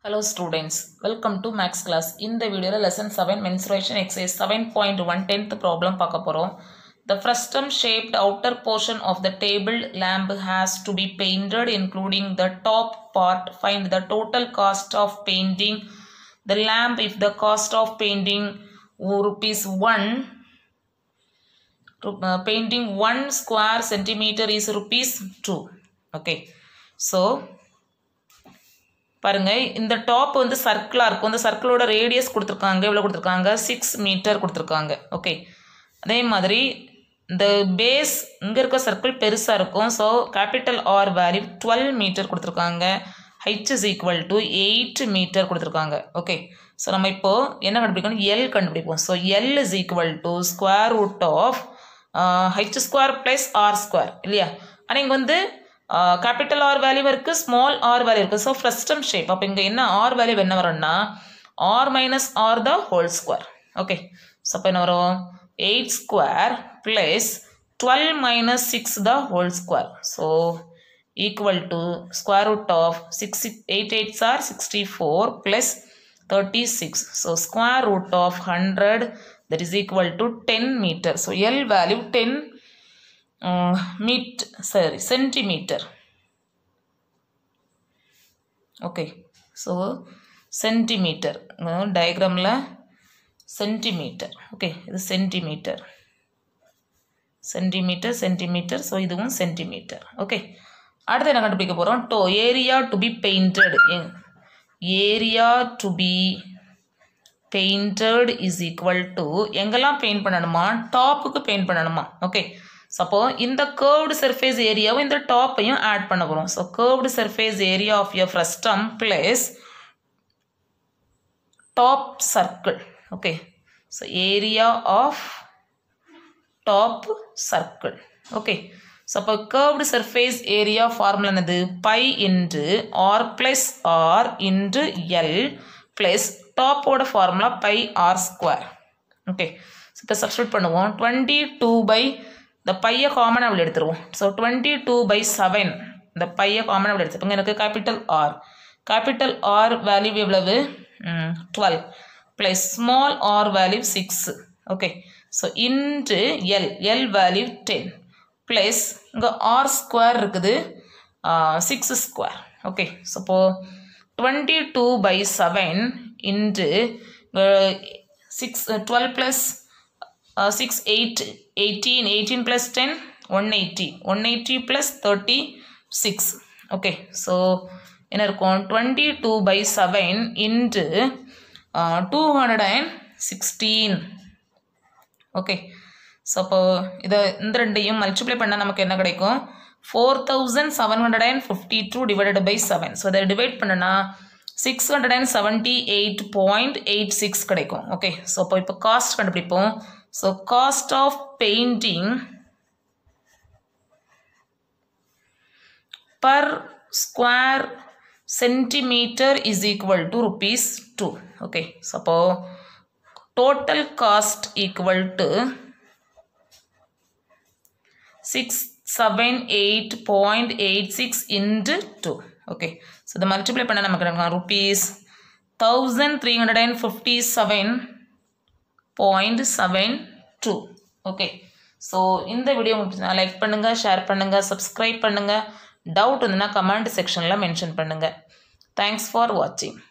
Hello students, welcome to Max class. இந்த வீடியோவில் lesson seven mensuration exercise seven point one tenth problem பார்க்க போகிறோம் the frustum shaped outer portion of the table lamp has to be painted including the top part. Find the total cost of painting the lamp if the cost of painting rupees 1 uh, painting 1 square centimeter is rupees 2 okay so பாருங்க இந்த top வந்து சர்க்கிளாக இருக்கும் இந்த சர்க்கிளோட radius கொடுத்துருக்காங்க எவ்வளோ கொடுத்துருக்காங்க six metre கொடுத்துருக்காங்க okay அதே மாதிரி இந்த பேஸ் இங்கே இருக்க சர்க்கிள் பெருசாக இருக்கும் so capital R value twelve metre கொடுத்துருக்காங்க H is equal to eight metre கொடுத்துருக்காங்க ஓகே ஸோ நம்ம இப்போது என்ன கண்டுபிடிக்கணும் எல் கண்டுபிடிப்போம் so L is equal to square root of H square plus R square இல்லையா ஆனால் இங்கே வந்து கேபிட்டல் ஆர் வேல்யூ இருக்குது ஸ்மால் ஆர் வேல்யூ இருக்குது ஸோ ஃப்ரஸ்டம் ஷேப் அப்போ இங்கே என்ன ஆர் வேல்யூ என்ன வரும்னா R minus R the whole square okay so அப்போ என்ன வரும் eight square plus twelve minus six the whole square so equal to square root of six eight eights are sixty four plus thirty six so square root of hundred that is equal to 10 meter. So L value 10 uh, meet sorry centimeter. Okay. So centimeter. Uh, diagram la centimeter. Okay. இது centimeter. centimeter centimeter. So இதுவும் centimeter. Okay. அடுத்து என்ன கண்டுபிடிக்க போகிறோம் to area to be painted area to be painted is equal to எங்கெல்லாம் paint பண்ணணுமா டாப்புக்கு paint பண்ணணுமா ஓகே சப்போ இந்த கேர்வ்டு சர்ஃபேஸ் ஏரியாவும் இந்த டாப்பையும் ஆட் பண்ண போகிறோம் so curved surface area of your frustum plus top circle okay so area of top circle okay so அப்போ கேர்வ்டு சர்ஃபேஸ் ஏரியா ஃபார்முலா என்னது pi into R plus R into L plus டாப்போட formula pi R square okay so இப்போ substitute பண்ணுவோம் twenty two by இந்த பையை காமனாக அப்படி எடுத்துருவோம் so twenty two by seven இந்த பையை காமனாக அப்படி எடுத்துப்போங்க எனக்கு capital R capital R value எவ்வளவு twelve plus small R value six okay so into L L value ten plus இங்கே ஆர் ஸ்கொயர் இருக்குது சிக்ஸ் ஸ்கொயர் ஓகே ஸோ இப்போது twenty two by seven into six twelve plus six eight eighteen eighteen plus ten one eighty one eighty plus thirty six okay so என்ன இருக்கும் twenty two by seven into two hundred and sixteen okay so அப்போ இதை இந்த ரெண்டையும் multiply பண்ணால் நமக்கு என்ன கிடைக்கும் four thousand seven hundred and fifty two divided by seven so இதை டிவைட் பண்ணனா six hundred and seventy eight point eight six கிடைக்கும் ஓகே ஸோ அப்போ இப்போ காஸ்ட் கண்டுபிடிப்போம் so cost of painting per square centimetre is equal to rupees two okay so அப்போ total cost equal to six seven eight point eight six into two okay so இதை multiply பண்ண நமக்கு கிடைக்கும் rupees thousand three hundred and fifty seven point seven two okay so இந்த video உங்களுக்கு like பண்ணுங்கள் share பண்ணுங்கள் subscribe பண்ணுங்கள் doubt இருந்ததுன்னா கமெண்ட் செக்ஷனில் மென்ஷன் பண்ணுங்கள் தேங்க்ஸ் ஃபார் வாட்சிங்